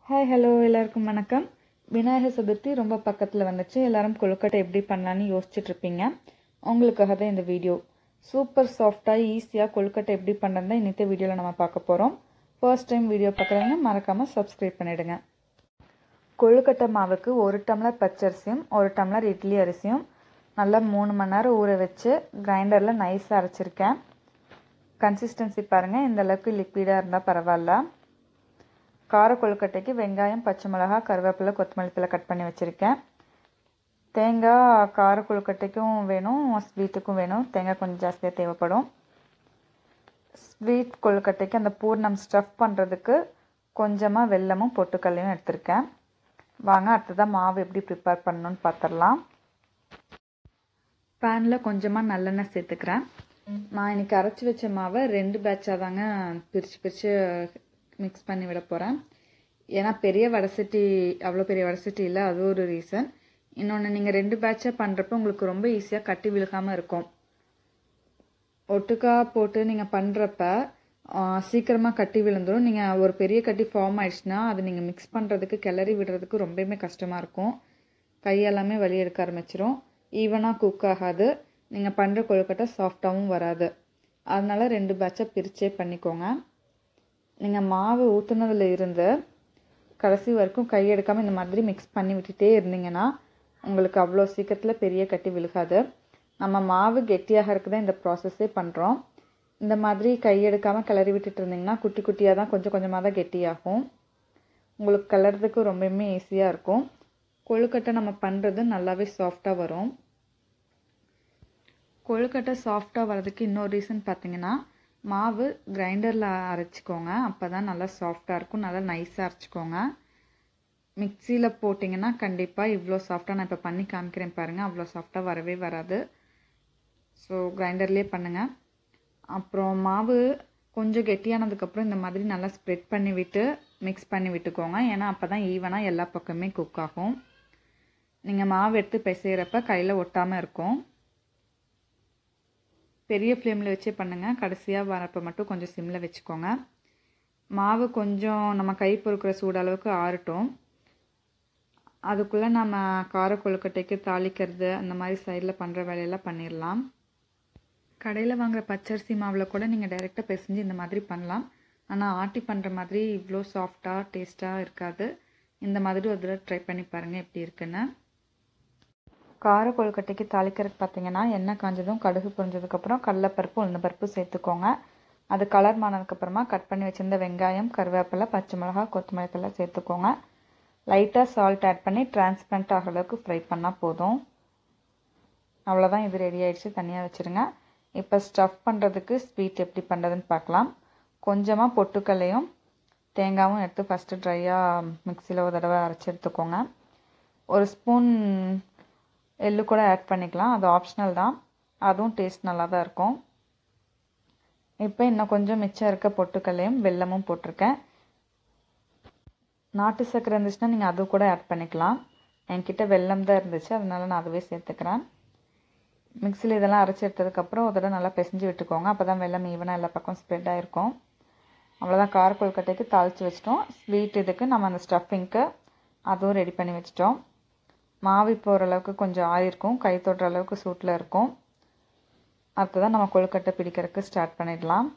hi hello எல்லாருக்கும் வணக்கம் விநாயகர் சதுர்த்தி ரொம்ப பக்கத்தில் வந்துச்சு எல்லாரும் கொழுக்கட்டை எப்படி பண்ணலான்னு யோசிச்சுட்டு இருப்பீங்க உங்களுக்காக தான் இந்த வீடியோ சூப்பர் சாஃப்டாக ஈஸியாக கொழுக்கட்டை எப்படி பண்ணுறதா இன்னித்த வீடியோவில் நம்ம பார்க்க போகிறோம் ஃபர்ஸ்ட் டைம் வீடியோ பார்க்குறவங்க மறக்காமல் சப்ஸ்கிரைப் பண்ணிவிடுங்க கொழுக்கட்டை மாவுக்கு ஒரு டம்ளர் பச்சரிசியும் ஒரு டம்ளர் இட்லி அரிசியும் நல்லா மூணு மணி நேரம் ஊற வச்சு கிரைண்டரில் நைஸாக அரைச்சிருக்கேன் கன்சிஸ்டன்சி பாருங்கள் இந்த அளவுக்கு லிக்விடாக இருந்தால் பரவாயில்ல கார கொழுக்கட்டைக்கு வெங்காயம் பச்சை மிளகா கருவேப்பிலை கொத்தமல்லி தலை கட் பண்ணி வச்சுருக்கேன் தேங்காய் கார கொழுக்கட்டைக்கும் வேணும் ஸ்வீட்டுக்கும் வேணும் தேங்காய் கொஞ்சம் ஜாஸ்தியாக தேவைப்படும் ஸ்வீட் கொழுக்கட்டைக்கு அந்த பூர்ணம் ஸ்டஃப் பண்ணுறதுக்கு கொஞ்சமாக வெல்லமும் பொட்டுக்கல்லையும் எடுத்திருக்கேன் வாங்க அடுத்ததாக மாவு எப்படி ப்ரிப்பேர் பண்ணணும்னு பார்த்துடலாம் பேனில் கொஞ்சமாக நல்லெண்ணெய் சேர்த்துக்கிறேன் நான் இன்றைக்கி அரைச்சி வச்ச மாவை ரெண்டு பேட்சாக தாங்க பிரித்து பிரித்து மிக்ஸ் பண்ணி விட போகிறேன் ஏன்னா பெரிய வடசட்டி அவ்வளோ பெரிய வடசட்டி இல்லை அது ஒரு ரீசன் இன்னொன்று நீங்கள் ரெண்டு பேட்சாக பண்ணுறப்ப உங்களுக்கு ரொம்ப ஈஸியாக கட்டி விழுகாமல் இருக்கும் ஒட்டுக்கா போட்டு நீங்கள் பண்ணுறப்ப சீக்கிரமாக கட்டி விழுந்துடும் நீங்கள் ஒரு பெரிய கட்டி ஃபார்ம் ஆயிடுச்சுன்னா அது நீங்கள் மிக்ஸ் பண்ணுறதுக்கு கிளறி விடுறதுக்கு ரொம்பவுமே கஷ்டமாக இருக்கும் கையெல்லாமே வலி எடுக்க ஆரம்பிச்சிரும் ஈவனாக குக் ஆகாது நீங்கள் பண்ணுற கொழுக்கட்டை சாஃப்டாகவும் வராது அதனால் ரெண்டு பேட்சாக பிரித்தே பண்ணிக்கோங்க நீங்கள் மாவு ஊற்றுனதில் இருந்து கடைசி வரைக்கும் கை எடுக்காமல் இந்த மாதிரி மிக்ஸ் பண்ணி விட்டுட்டே இருந்தீங்கன்னா உங்களுக்கு அவ்வளோ சீக்கிரத்தில் பெரிய கட்டி விழுகாது நம்ம மாவு கெட்டியாகிறதுக்கு தான் இந்த ப்ராசஸே பண்ணுறோம் இந்த மாதிரி கை எடுக்காமல் கிளறி விட்டுட்டு இருந்தீங்கன்னா குட்டி குட்டியாக தான் கொஞ்சம் கொஞ்சமாக தான் கெட்டியாகும் உங்களுக்கு கிளறதுக்கு ரொம்பவுமே ஈஸியாக இருக்கும் கொழுக்கட்டை நம்ம பண்ணுறது நல்லாவே சாஃப்டாக வரும் கொழுக்கட்டை சாஃப்டாக வர்றதுக்கு இன்னொரு ரீசன் பார்த்தீங்கன்னா மாவு கிரைண்டரில் அரைச்சிக்கோங்க அப்போ தான் நல்லா சாஃப்டாக இருக்கும் நல்லா நைஸாக அரைச்சிக்கோங்க மிக்சியில் போட்டிங்கன்னா கண்டிப்பாக இவ்வளோ சாஃப்டாக நான் இப்போ பண்ணி காமிக்கிறேன் பாருங்கள் அவ்வளோ சாஃப்டாக வரவே வராது ஸோ கிரைண்டர்லேயே பண்ணுங்கள் அப்புறம் மாவு கொஞ்சம் கெட்டியானதுக்கப்புறம் இந்த மாதிரி நல்லா ஸ்ப்ரெட் பண்ணி விட்டு மிக்ஸ் பண்ணி விட்டுக்கோங்க ஏன்னா அப்போ தான் ஈவனாக எல்லா பக்கமே குக் ஆகும் நீங்கள் மாவு எடுத்து பிசைகிறப்ப கையில் ஒட்டாமல் இருக்கும் பெரிய ஃப்ளேமில் வச்சே பண்ணுங்கள் கடைசியாக வரப்போ மட்டும் கொஞ்சம் சிம்மில் வச்சுக்கோங்க மாவு கொஞ்சம் நம்ம கை பொறுக்கிற சூடு அளவுக்கு ஆறட்டும் அதுக்குள்ளே நம்ம கார கொழுக்கட்டைக்கு தாளிக்கிறது அந்த மாதிரி சைடில் பண்ணுற வேலையெல்லாம் பண்ணிடலாம் கடையில் வாங்குகிற பச்சரிசி மாவில் கூட நீங்கள் டைரெக்டாக பிசைஞ்சு இந்த மாதிரி பண்ணலாம் ஆனால் ஆட்டி பண்ணுற மாதிரி இவ்வளோ சாஃப்டாக டேஸ்ட்டாக இருக்காது இந்த மாதிரி ஒரு தடவை ட்ரை பண்ணி பாருங்கள் எப்படி இருக்குன்னு கார கொழுக்கட்டைக்கு தாளிக்கிறதுக்கு பார்த்தீங்கன்னா எண்ணெய் காஞ்சதும் கடுகு பொரிஞ்சதுக்கப்புறம் கடலைப்பருப்பு உளுந்தப்பருப்பு சேர்த்துக்கோங்க அது கலர் மானதுக்கப்புறமா கட் பண்ணி வச்சுருந்த வெங்காயம் கருவேப்பிலை பச்சை மிளகா கொத்தமல்லி தலை சேர்த்துக்கோங்க லைட்டாக சால்ட் ஆட் பண்ணி டிரான்ஸ்பரண்ட் ஆகிற அளவுக்கு ஃப்ரை பண்ணால் போதும் அவ்வளோதான் இது ரெடி ஆகிடுச்சு தனியாக வச்சுருங்க இப்போ ஸ்டஃப் பண்ணுறதுக்கு ஸ்வீட் எப்படி பண்ணுறதுன்னு பார்க்கலாம் கொஞ்சமாக பொட்டுக்கல்லையும் தேங்காயும் எடுத்து ஃபஸ்ட்டு ட்ரையாக மிக்சியில் ஒரு தடவை அரைச்சி எடுத்துக்கோங்க ஒரு ஸ்பூன் எள்ளு கூட ஆட் பண்ணிக்கலாம் அது ஆப்ஷனல் தான் அதுவும் டேஸ்ட் நல்லா தான் இருக்கும் இப்போ இன்னும் கொஞ்சம் மிச்சம் இருக்க பொட்டுக்கல்லையும் வெல்லமும் போட்டிருக்கேன் நாட்டு சர்க்கரை இருந்துச்சுன்னா நீங்கள் அது கூட ஆட் பண்ணிக்கலாம் என்கிட்ட வெல்லம் தான் இருந்துச்சு அதனால நான் அதுவே சேர்த்துக்கிறேன் மிக்சியில் இதெல்லாம் அரைச்சி எடுத்ததுக்கப்புறம் ஒரு தடவை நல்லா பிசைஞ்சு விட்டுக்கோங்க அப்போ தான் வெல்லம் ஈவனாக எல்லா பக்கம் ஸ்ப்ரெட் ஆகிருக்கும் அவ்வளோதான் கார கொழுக்கட்டைக்கு தாளித்து வச்சிட்டோம் ஸ்வீட் இதுக்கு நம்ம அந்த ஸ்டஃபிங்க்கு அதுவும் ரெடி பண்ணி வச்சிட்டோம் மாவு இப்போ ஓரளவுக்கு கொஞ்சம் ஆயிருக்கும் கை தொடுற அளவுக்கு சூட்டில் இருக்கும் அடுத்ததான் நம்ம கொழுக்கட்டை பிடிக்கிறதுக்கு ஸ்டார்ட் பண்ணிடலாம்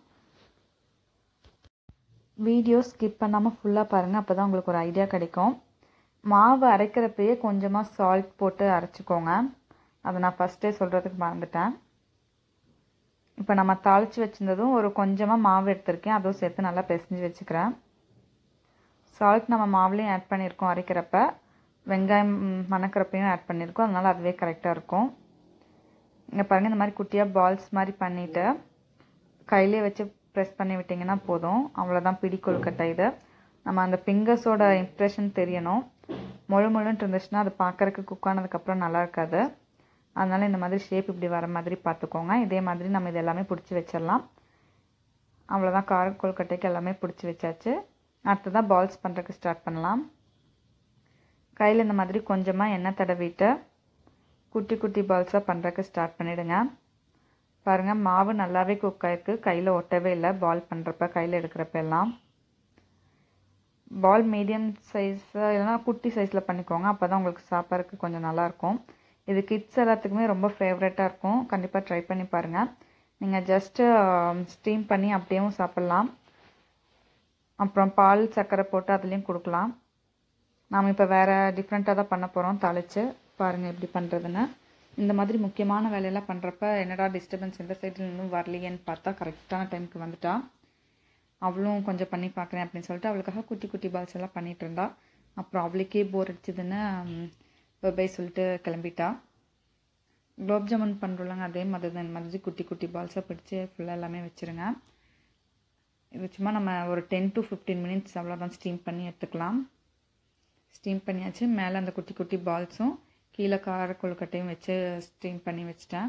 வீடியோ ஸ்கிப் பண்ணாமல் ஃபுல்லாக பாருங்கள் அப்போ தான் உங்களுக்கு ஒரு ஐடியா கிடைக்கும் மாவு அரைக்கிறப்பயே கொஞ்சமாக சால்ட் போட்டு அரைச்சிக்கோங்க அதை நான் ஃபஸ்ட்டே சொல்கிறதுக்கு மறந்துட்டேன் இப்போ நம்ம தாளித்து வச்சுருந்ததும் ஒரு கொஞ்சமாக மாவு எடுத்திருக்கேன் அதுவும் சேர்த்து நல்லா பிசைஞ்சு வச்சுக்கிறேன் சால்ட் நம்ம மாவுலேயும் ஆட் பண்ணியிருக்கோம் அரைக்கிறப்ப வெங்காயம் மணக்கிறப்பையும் ஆட் பண்ணியிருக்கோம் அதனால் அதுவே கரெக்டாக இருக்கும் இங்கே பாருங்கள் இந்த மாதிரி குட்டியாக பால்ஸ் மாதிரி பண்ணிவிட்டு கையிலே வச்சு ப்ரெஸ் பண்ணி விட்டிங்கன்னா போதும் அவ்வளோதான் பிடி கொழுக்கட்டை இது நம்ம அந்த ஃபிங்கர்ஸோட இம்ப்ரெஷன் தெரியணும் முழு முழுன்ட்டு இருந்துச்சுன்னா அது பார்க்குறக்கு குக் ஆனதுக்கப்புறம் நல்லா இருக்காது அதனால் இந்த மாதிரி ஷேப் இப்படி வர மாதிரி பார்த்துக்கோங்க இதே மாதிரி நம்ம இது எல்லாமே பிடிச்சி வச்சிடலாம் அவ்வளோதான் கார கொழுக்கட்டைக்கு எல்லாமே பிடிச்சி வச்சாச்சு அடுத்ததான் பால்ஸ் பண்ணுறதுக்கு ஸ்டார்ட் பண்ணலாம் கையில் இந்த மாதிரி கொஞ்சமாக எண்ணெய் தடவிட்டு குட்டி குட்டி பால்ஸாக பண்ணுறதுக்கு ஸ்டார்ட் பண்ணிவிடுங்க பாருங்கள் மாவு நல்லாவே குக் ஆகிருக்கு கையில் ஒட்டவே இல்லை பால் பண்ணுறப்ப கையில் எடுக்கிறப்ப எல்லாம் பால் மீடியம் சைஸ் இல்லைனா குட்டி சைஸில் பண்ணிக்கோங்க அப்போ தான் உங்களுக்கு சாப்பிட்றதுக்கு கொஞ்சம் நல்லாயிருக்கும் இது கிட்ஸ் எல்லாத்துக்குமே ரொம்ப ஃபேவரட்டாக இருக்கும் கண்டிப்பாக ட்ரை பண்ணி பாருங்கள் நீங்கள் ஜஸ்ட்டு ஸ்டீம் பண்ணி அப்படியேவும் சாப்பிட்லாம் அப்புறம் பால் சர்க்கரை போட்டு அதுலேயும் கொடுக்கலாம் நாம் இப்போ வேறு டிஃப்ரெண்ட்டாக தான் பண்ண போகிறோம் தாளித்து பாருங்கள் எப்படி பண்ணுறதுன்னு இந்த மாதிரி முக்கியமான வேலையெல்லாம் பண்ணுறப்ப என்னடா டிஸ்டர்பன்ஸ் எந்த சைடில் இன்னும் வரலையேன்னு பார்த்தா கரெக்டான டைமுக்கு வந்துட்டா அவளும் கொஞ்சம் பண்ணி பார்க்குறேன் அப்படின்னு சொல்லிட்டு அவளுக்காக குட்டி குட்டி பால்ஸ் எல்லாம் பண்ணிகிட்டு இருந்தா அப்புறம் அவளுக்கே போர் அடிச்சதுன்னு பை சொல்லிட்டு கிளம்பிட்டா குலோப் ஜாமுன் பண்ணுறோம்லங்க அதே மாதிரி தான் இந்த மாதிரி குட்டி குட்டி பால்ஸாக பிடிச்சி ஃபுல்லாக எல்லாமே வச்சுருங்க இது சும்மா நம்ம ஒரு டென் டு ஃபிஃப்டீன் மினிட்ஸ் அவ்வளோதான் ஸ்டீம் பண்ணி எடுத்துக்கலாம் ஸ்டீம் பண்ணியாச்சு மேலே அந்த குட்டி குட்டி பால்ஸும் கீழே கார கொழுக்கட்டையும் வச்சு ஸ்டீம் பண்ணி வச்சிட்டேன்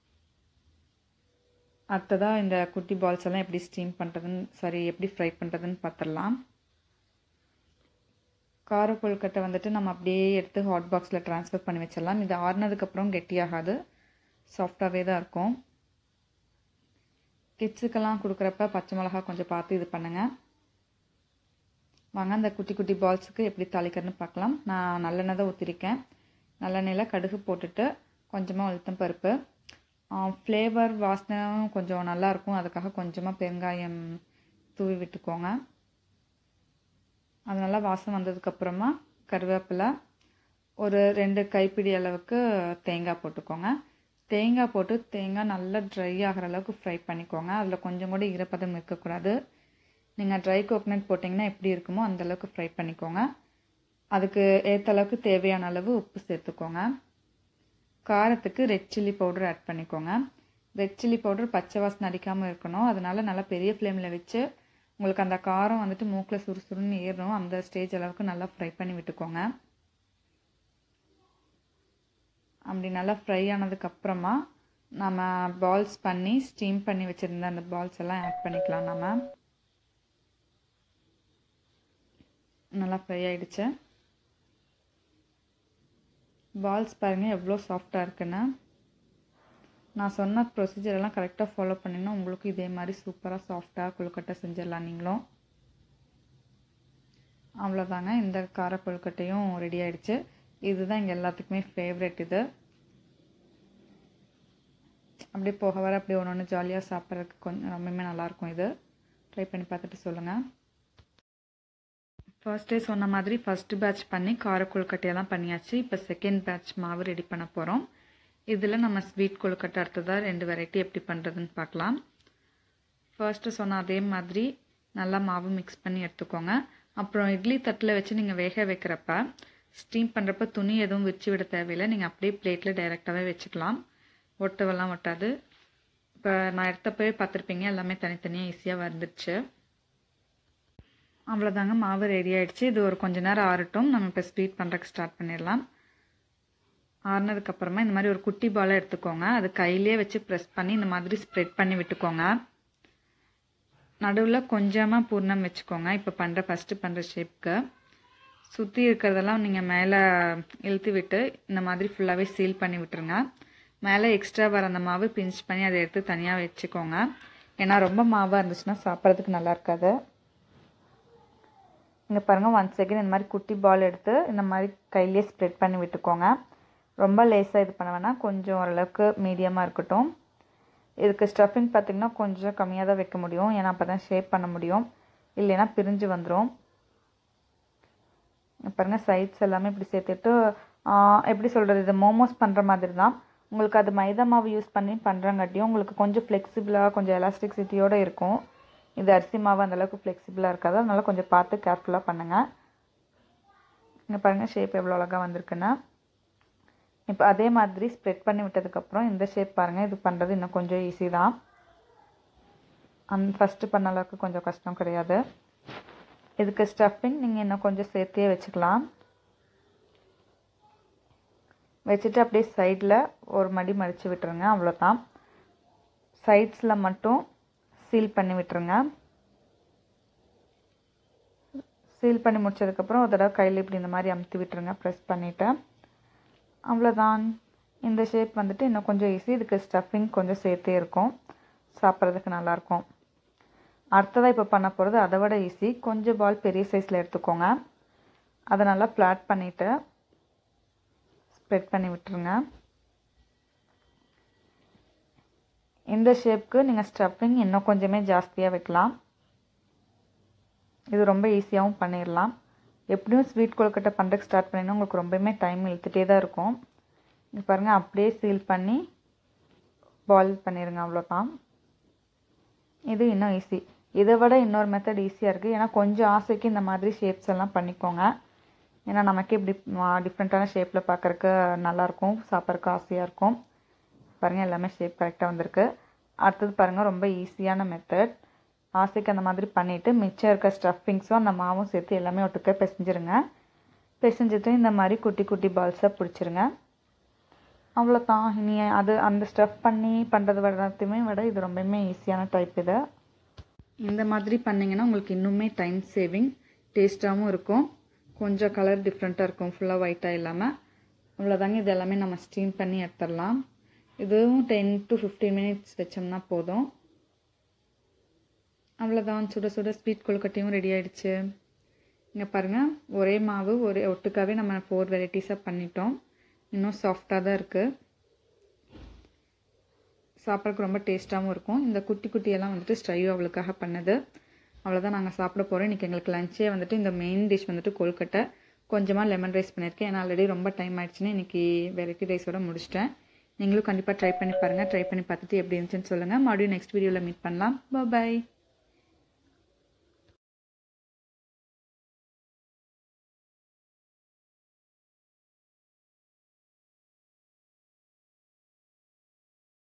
அடுத்ததாக இந்த குட்டி பால்ஸ் எல்லாம் எப்படி ஸ்டீம் பண்ணுறதுன்னு சாரி எப்படி ஃப்ரை பண்ணுறதுன்னு பார்த்துடலாம் கார கொழுக்கட்டை வந்துட்டு நம்ம அப்படியே எடுத்து ஹாட் பாக்ஸில் ட்ரான்ஸ்ஃபர் பண்ணி வச்சிடலாம் இது ஆறுனதுக்கப்புறம் கெட்டியாகாது சாஃப்டாகவே தான் இருக்கும் கிட்ஸுக்கெல்லாம் கொடுக்குறப்ப பச்சை மிளகா கொஞ்சம் பார்த்து இது பண்ணுங்கள் வாங்க அந்த குட்டி குட்டி பால்ஸுக்கு எப்படி தாளிக்கிறதுன்னு பார்க்கலாம் நான் நல்லெண்ணெய் தான் ஊற்றிருக்கேன் நல்லெண்ணெயில் கடுகு போட்டுட்டு கொஞ்சமாக உளுத்தம் பருப்பு ஃப்ளேவர் வாசனையும் கொஞ்சம் நல்லாயிருக்கும் அதுக்காக கொஞ்சமாக பெருங்காயம் தூவி விட்டுக்கோங்க அது நல்லா வாசம் வந்ததுக்கப்புறமா கருவேப்பிலை ஒரு ரெண்டு கைப்பிடி அளவுக்கு தேங்காய் போட்டுக்கோங்க தேங்காய் போட்டு தேங்காய் நல்லா ட்ரை ஆகிற அளவுக்கு ஃப்ரை பண்ணிக்கோங்க அதில் கொஞ்சம் கூட ஈரப்பதம் இருக்கக்கூடாது நீங்கள் ட்ரை கோகனட் போட்டிங்கன்னா எப்படி இருக்குமோ அந்தளவுக்கு ஃப்ரை பண்ணிக்கோங்க அதுக்கு ஏற்ற அளவுக்கு தேவையான அளவு உப்பு சேர்த்துக்கோங்க காரத்துக்கு ரெட் சில்லி பவுடர் ஆட் பண்ணிக்கோங்க ரெட் சில்லி பவுடர் பச்சை வாசனை அடிக்காமல் இருக்கணும் அதனால் நல்லா பெரிய ஃப்ளேமில் வச்சு உங்களுக்கு அந்த காரம் வந்துட்டு மூக்கில் சுறுசுறுன்னு ஏறணும் அந்த ஸ்டேஜ் அளவுக்கு நல்லா ஃப்ரை பண்ணி விட்டுக்கோங்க அப்படி நல்லா ஃப்ரை ஆனதுக்கப்புறமா நம்ம பால்ஸ் பண்ணி ஸ்டீம் பண்ணி வச்சுருந்த அந்த பால்ஸ் எல்லாம் ஆட் பண்ணிக்கலாம் நம்ம நல்லா ஃப்ரை ஆகிடுச்சு பால்ஸ் பாருங்கள் எவ்வளோ சாஃப்டாக இருக்குன்னு நான் சொன்ன ப்ரொசீஜர் எல்லாம் கரெக்டாக ஃபாலோ பண்ணிங்கன்னா உங்களுக்கு இதே மாதிரி சூப்பராக சாஃப்டாக கொழுக்கட்டை செஞ்சிடலாம் நீங்களும் அவ்வளோதாங்க இந்த கார கொழுக்கட்டையும் ரெடி ஆகிடுச்சு இதுதான் இங்கே எல்லாத்துக்குமே ஃபேவரெட் இது அப்படியே போக வர அப்படியே ஒன்று ஒன்று ஜாலியாக சாப்பிட்றதுக்கு கொஞ்சம் ரொம்பவுமே நல்லாயிருக்கும் இது ட்ரை பண்ணி பார்த்துட்டு சொல்லுங்கள் ஃபர்ஸ்டே சொன்ன மாதிரி ஃபஸ்ட்டு பேட்ச் பண்ணி கார கொழுக்கட்டையெல்லாம் பண்ணியாச்சு இப்போ செகண்ட் பேட்ச் மாவு ரெடி பண்ண போகிறோம் இதில் நம்ம ஸ்வீட் கொழுக்கட்டை அடுத்ததாக ரெண்டு வெரைட்டி எப்படி பண்ணுறதுன்னு பார்க்கலாம் ஃபர்ஸ்ட்டு சொன்ன அதே மாதிரி நல்லா மாவு மிக்ஸ் பண்ணி எடுத்துக்கோங்க அப்புறம் இட்லி தட்டில் வச்சு நீங்கள் வேக வைக்கிறப்ப ஸ்டீம் பண்ணுறப்ப துணி எதுவும் வச்சு விட தேவையில்லை நீங்கள் அப்படியே பிளேட்டில் டைரெக்டாகவே வச்சுக்கலாம் ஒட்டவெல்லாம் ஒட்டாது இப்போ நான் எடுத்தப்பவே பார்த்துருப்பீங்க எல்லாமே தனித்தனியாக ஈஸியாக வந்துடுச்சு அவ்வளோதாங்க மாவு ரெடி ஆகிடுச்சு இது ஒரு கொஞ்ச நேரம் ஆறட்டும் நம்ம இப்போ ஸ்வீட் பண்ணுறதுக்கு ஸ்டார்ட் பண்ணிடலாம் ஆறுனதுக்கப்புறமா இந்த மாதிரி ஒரு குட்டி பாலை எடுத்துக்கோங்க அது கையிலே வச்சு ப்ரெஸ் பண்ணி இந்த மாதிரி ஸ்ப்ரெட் பண்ணி விட்டுக்கோங்க நடுவில் கொஞ்சமாக பூர்ணம் வச்சுக்கோங்க இப்போ பண்ணுற ஃபஸ்ட்டு பண்ணுற ஷேப்க்கு சுற்றி இருக்கிறதெல்லாம் நீங்கள் மேலே இழுத்து விட்டு இந்த மாதிரி ஃபுல்லாகவே சீல் பண்ணி விட்டுருங்க மேலே எக்ஸ்ட்ரா வர அந்த மாவு பிஞ்ச் பண்ணி அதை எடுத்து தனியாக வச்சுக்கோங்க ஏன்னா ரொம்ப மாவாக இருந்துச்சுன்னா சாப்பிட்றதுக்கு நல்லா இருக்காது இங்கே பாருங்கள் ஒன் செகண்ட் இந்த மாதிரி குட்டி பால் எடுத்து இந்த மாதிரி கையிலேயே ஸ்ப்ரெட் பண்ணி விட்டுக்கோங்க ரொம்ப லேஸாக இது பண்ண வேணாம் கொஞ்சம் ஓரளவுக்கு மீடியமாக இருக்கட்டும் இதுக்கு ஸ்டஃபிங் பார்த்திங்கன்னா கொஞ்சம் கம்மியாக தான் வைக்க முடியும் ஏன்னா அப்போ தான் ஷேப் பண்ண முடியும் இல்லைன்னா பிரிஞ்சு வந்துடும் பாருங்கள் சைட்ஸ் எல்லாமே இப்படி சேர்த்துட்டு எப்படி சொல்கிறது இது மோமோஸ் பண்ணுற மாதிரி தான் உங்களுக்கு அது மைதா மாவு யூஸ் பண்ணி பண்ணுறங்காட்டியும் உங்களுக்கு கொஞ்சம் ஃப்ளெக்சிபிளாக கொஞ்சம் எலாஸ்டிக்சிட்டியோடு இருக்கும் இது அரிசி மாவு அந்தளவுக்கு ஃப்ளெக்சிபிளாக இருக்காது அதனால் கொஞ்சம் பார்த்து கேர்ஃபுல்லாக பண்ணுங்கள் இங்கே பாருங்கள் ஷேப் எவ்வளோ அழகாக வந்திருக்குன்னா இப்போ அதே மாதிரி ஸ்ப்ரெட் பண்ணி விட்டதுக்கப்புறம் இந்த ஷேப் பாருங்கள் இது பண்ணுறது இன்னும் கொஞ்சம் ஈஸி தான் அந் ஃபஸ்ட்டு பண்ண அளவுக்கு கொஞ்சம் கஷ்டம் கிடையாது இதுக்கு ஸ்டஃபிங் நீங்கள் இன்னும் கொஞ்சம் சேர்த்தே வச்சுக்கலாம் வச்சுட்டு அப்படியே சைடில் ஒரு மடி மடித்து விட்டுருங்க அவ்வளோதான் சைட்ஸில் மட்டும் சீல் பண்ணி விட்டுருங்க சீல் பண்ணி முடிச்சதுக்கப்புறம் ஒரு தடவை கையில் இப்படி இந்த மாதிரி அமுத்தி விட்டுருங்க ப்ரெஸ் பண்ணிவிட்டு அவ்வளோதான் இந்த ஷேப் வந்துட்டு இன்னும் கொஞ்சம் ஈஸி இதுக்கு ஸ்டஃபிங் கொஞ்சம் சேர்த்தே இருக்கும் சாப்பிட்றதுக்கு நல்லாயிருக்கும் அடுத்ததாக இப்போ பண்ண போகிறது அதை விட ஈஸி கொஞ்சம் பால் பெரிய சைஸில் எடுத்துக்கோங்க அதை நல்லா ஃப்ளாட் பண்ணிவிட்டு ஸ்ப்ரெட் பண்ணி விட்டுருங்க இந்த ஷேப்க்கு நீங்கள் ஸ்டஃபிங் இன்னும் கொஞ்சமே ஜாஸ்தியாக வைக்கலாம் இது ரொம்ப ஈஸியாகவும் பண்ணிடலாம் எப்படியும் ஸ்வீட் கொழுக்கட்டை பண்ணுறதுக்கு ஸ்டார்ட் பண்ணிங்கன்னா உங்களுக்கு ரொம்பவுமே டைம் இழுத்துட்டே தான் இருக்கும் இங்கே பாருங்கள் அப்படியே சீல் பண்ணி பாயில் பண்ணிடுங்க அவ்வளோதான் இது இன்னும் ஈஸி இதை விட இன்னொரு மெத்தட் ஈஸியாக இருக்குது ஏன்னா கொஞ்சம் ஆசைக்கு இந்த மாதிரி ஷேப்ஸ் எல்லாம் பண்ணிக்கோங்க ஏன்னா நமக்கே இப்படி டிஃப்ரெண்ட்டான ஷேப்பில் பார்க்குறக்கு நல்லாயிருக்கும் சாப்பிட்றக்கு ஆசையாக இருக்கும் பாருங்கள் எல்லாமே ஷேப் கரெக்டாக வந்திருக்கு அடுத்தது பாருங்கள் ரொம்ப ஈஸியான மெத்தட் ஆசைக்கு அந்த மாதிரி பண்ணிவிட்டு மிச்சம் இருக்க ஸ்டஃபிங்ஸும் அந்த மாவும் சேர்த்து எல்லாமே ஒட்டுக்க பிசைஞ்சிருங்க பிசைஞ்சிட்டு இந்த மாதிரி குட்டி குட்டி பால்ஸாக பிடிச்சிருங்க அவ்வளோதான் இனி அது அந்த ஸ்டஃப் பண்ணி பண்ணுறது விடத்தையுமே விட இது ரொம்பவுமே ஈஸியான டைப் இது இந்த மாதிரி பண்ணிங்கன்னா உங்களுக்கு இன்னுமே டைம் சேவிங் டேஸ்ட்டாகவும் இருக்கும் கொஞ்சம் கலர் டிஃப்ரெண்ட்டாக இருக்கும் ஃபுல்லாக ஒயிட்டாக இல்லாமல் அவ்வளோதாங்க இது எல்லாமே நம்ம ஸ்டீம் பண்ணி எடுத்துடலாம் இதுவும் டென் டு ஃபிஃப்டீன் மினிட்ஸ் வச்சோம்னா போதும் அவ்வளோதான் சுட சுட ஸ்வீட் கொழுக்கட்டையும் ரெடி ஆகிடுச்சு இங்கே பாருங்கள் ஒரே மாவு ஒரே ஒட்டுக்காவே நம்ம ஃபோர் வெரைட்டிஸாக பண்ணிட்டோம் இன்னும் சாஃப்டாக தான் இருக்குது சாப்பிட்றதுக்கு ரொம்ப டேஸ்ட்டாகவும் இருக்கும் இந்த குட்டி குட்டியெல்லாம் வந்துட்டு ஸ்டைவ் அவளுக்காக பண்ணது அவ்வளோதான் நாங்கள் சாப்பிட போகிறோம் இன்றைக்கி எங்களுக்கு லஞ்சே வந்துட்டு இந்த மெயின் டிஷ் வந்துட்டு கொழுக்கட்டை கொஞ்சமாக லெமன் ரைஸ் பண்ணியிருக்கேன் ஏன்னா ஆல்ரெடி ரொம்ப டைம் ஆயிடுச்சுன்னு இன்றைக்கி வெரைட்டி ரைஸோட முடிச்சிட்டேன் நீங்களும் கண்டிப்பாக ட்ரை பண்ணி பாருங்கள் ட்ரை பண்ணி பார்த்துட்டு எப்படி இருந்துச்சுன்னு சொல்லுங்கள் மறுபடியும் நெக்ஸ்ட் வீடியோவில் மீட் பண்ணலாம் பாய்